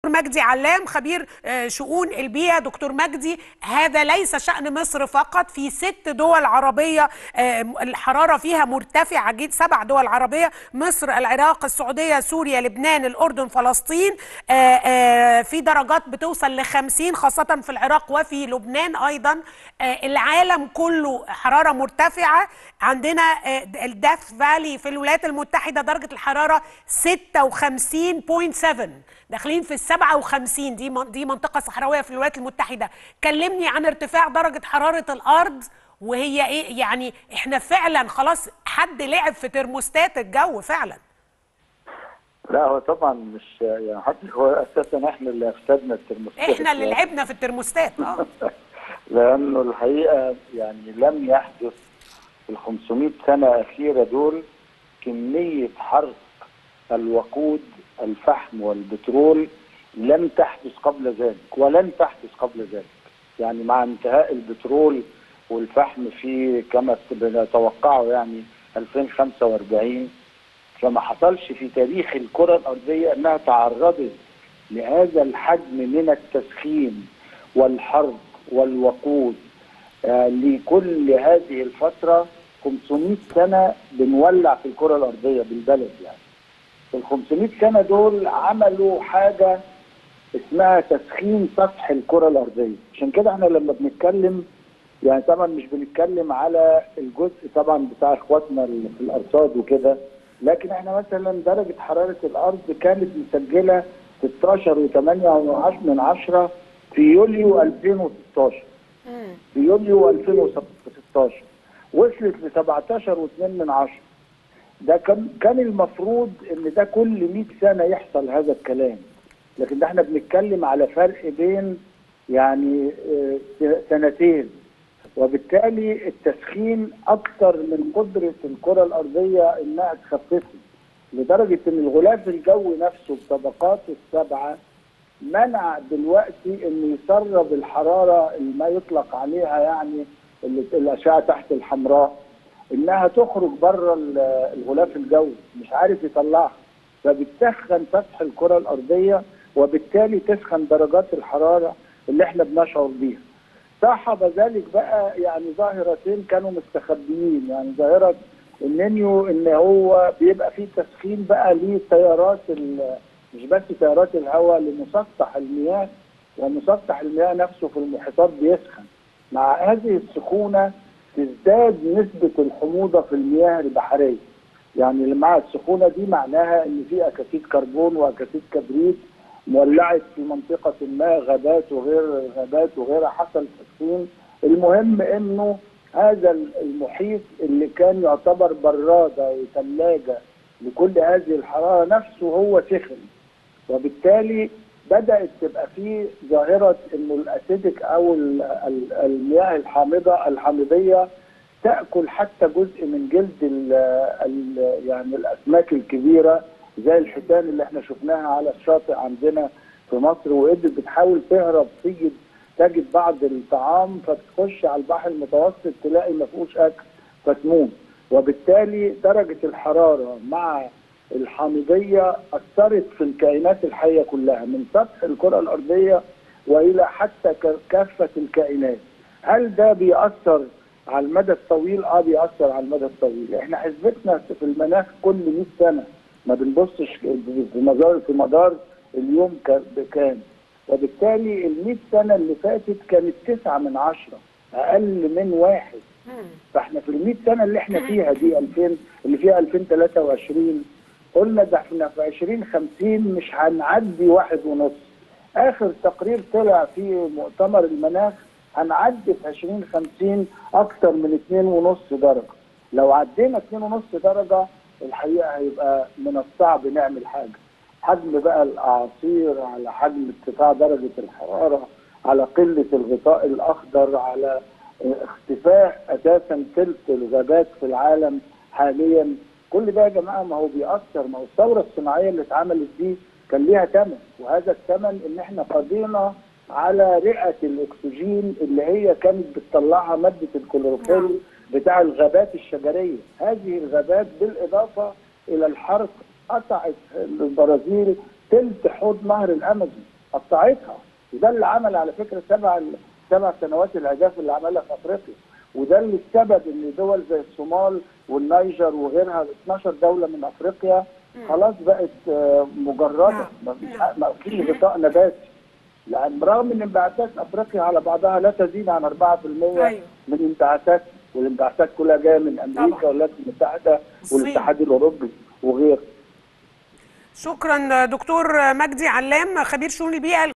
مجدي علام خبير آه، شؤون البيئة دكتور مجدي هذا ليس شأن مصر فقط في ست دول عربية آه، الحرارة فيها مرتفعة جدا سبع دول عربية مصر العراق السعودية سوريا لبنان الأردن فلسطين آه، آه، في درجات بتوصل لخمسين خاصة في العراق وفي لبنان أيضا آه، العالم كله حرارة مرتفعة عندنا آه، الداث فالي في الولايات المتحدة درجة الحرارة 56.7 داخلين في ال 57 دي من- دي منطقة صحراوية في الولايات المتحدة كلمني عن ارتفاع درجة حرارة الأرض وهي ايه يعني احنا فعلا خلاص حد لعب في ترموستات الجو فعلا لا هو طبعا مش يعني حتى هو اساسا احنا اللي افسدنا الترموستات احنا اللي لعبنا في الترموستات اه لانه الحقيقه يعني لم يحدث في ال 500 سنه الاخيره دول كميه حرق الوقود الفحم والبترول لم تحدث قبل ذلك ولن تحدث قبل ذلك يعني مع انتهاء البترول والفحم في كما بنتوقعه يعني 2045 فما حصلش في تاريخ الكرة الأرضية أنها تعرضت لهذا الحجم من التسخين والحرب والوقود آه، لكل هذه الفترة 500 سنة بنولع في الكرة الأرضية بالبلد يعني ال 500 سنة دول عملوا حاجة اسمها تسخين سطح الكرة الأرضية عشان كده احنا لما بنتكلم يعني طبعا مش بنتكلم على الجزء طبعا بتاع اخواتنا اللي في الارصاد وكده لكن احنا مثلا درجه حراره الارض كانت مسجله 16 و8 من عشرة في يوليو 2016 مم. في يوليو 2016 وصلت ل 17 و2 من عشرة ده كان كان المفروض ان ده كل 100 سنه يحصل هذا الكلام لكن ده احنا بنتكلم على فرق بين يعني آه، سنتين وبالتالي التسخين اكثر من قدره الكره الارضيه انها تخففه لدرجه ان الغلاف الجوي نفسه بطبقاته السبعه منع دلوقتي انه يسرب الحراره اللي ما يطلق عليها يعني ال- الاشعه تحت الحمراء انها تخرج بره ال- الغلاف الجوي مش عارف يطلعها فبتسخن سطح الكره الارضيه وبالتالي تسخن درجات الحراره اللي احنا بنشعر بيها صاحب ذلك بقى يعني ظاهرتين كانوا مستخبيين يعني ظاهره النينيو ان هو بيبقى فيه تسخين بقى لتيارات ال- مش بس تيارات الهواء لمسطح المياه ومسطح المياه نفسه في المحيطات بيسخن مع هذه السخونه تزداد نسبه الحموضه في المياه البحريه يعني اللي مع السخونه دي معناها ان في اكاسيد كربون واكاسيد كبريت مولعت في منطقه ما غابات وغير غابات وغيرها حصل تسخين المهم انه هذا المحيط اللي كان يعتبر براده وثلاجه لكل هذه الحراره نفسه هو سخن وبالتالي بدات تبقى فيه ظاهره انه الاسيدك او ال- ال- المياه الحامضه الحامضيه تاكل حتى جزء من جلد ال ال يعني الاسماك الكبيره زي الحيتان اللي احنا شفناها على الشاطئ عندنا في مصر وقدرت بتحاول تهرب تجد تجد بعض الطعام فتخش على البحر المتوسط تلاقي ما فيهوش اكل فتموت وبالتالي درجه الحراره مع الحامضيه اثرت في الكائنات الحيه كلها من سطح الكره الارضيه والى حتى ك- كافه الكائنات هل ده بيأثر على المدى الطويل اه بيأثر على المدى الطويل احنا حسبتنا في المناخ كل 100 سنه ما بنبصش في مدار في مدار اليوم ك- بكام وبالتالي ال 100 سنه اللي فاتت كانت 9 من عشرة اقل من واحد مم. فاحنا في ال 100 سنه اللي احنا فيها دي 2000 اللي فيها 2023 قلنا ده احنا في 2050 مش هنعدي واحد ونص اخر تقرير طلع في مؤتمر المناخ هنعدي في 2050 اكتر من 2.5 درجه لو عدينا 2.5 درجه الحقيقه هيبقى من الصعب نعمل حاجه حجم بقى الاعاصير على حجم ارتفاع درجه الحراره على قله الغطاء الاخضر على اختفاء اساسا ثلث الغابات في العالم حاليا كل ده يا جماعه ما هو بيأثر ما هو الثوره الصناعيه اللي اتعملت دي كان ليها ثمن وهذا الثمن ان احنا قضينا على رئه الاكسجين اللي هي كانت بتطلعها ماده الكلوروفيل بتاع الغابات الشجريه هذه الغابات بالاضافه الى الحرق قطعت البرازيل تلت حوض نهر الامازون قطعتها وده اللي عمل على فكره سبع سبع سنوات العجاف اللي عملها في افريقيا وده اللي السبب ان دول زي الصومال والنيجر وغيرها 12 دوله من افريقيا خلاص بقت آه، مجرده نعم. ما فيش ما فيش غطاء نباتي لان برغم ان انبعاثات افريقيا على بعضها لا تزيد عن 4% أيوة. من انبعاثات والانبعاثات كلها جايه من امريكا طبعا. والولايات المتحده الصين. والاتحاد الاوروبي وغيره شكرا دكتور مجدي علام خبير شؤون البيئه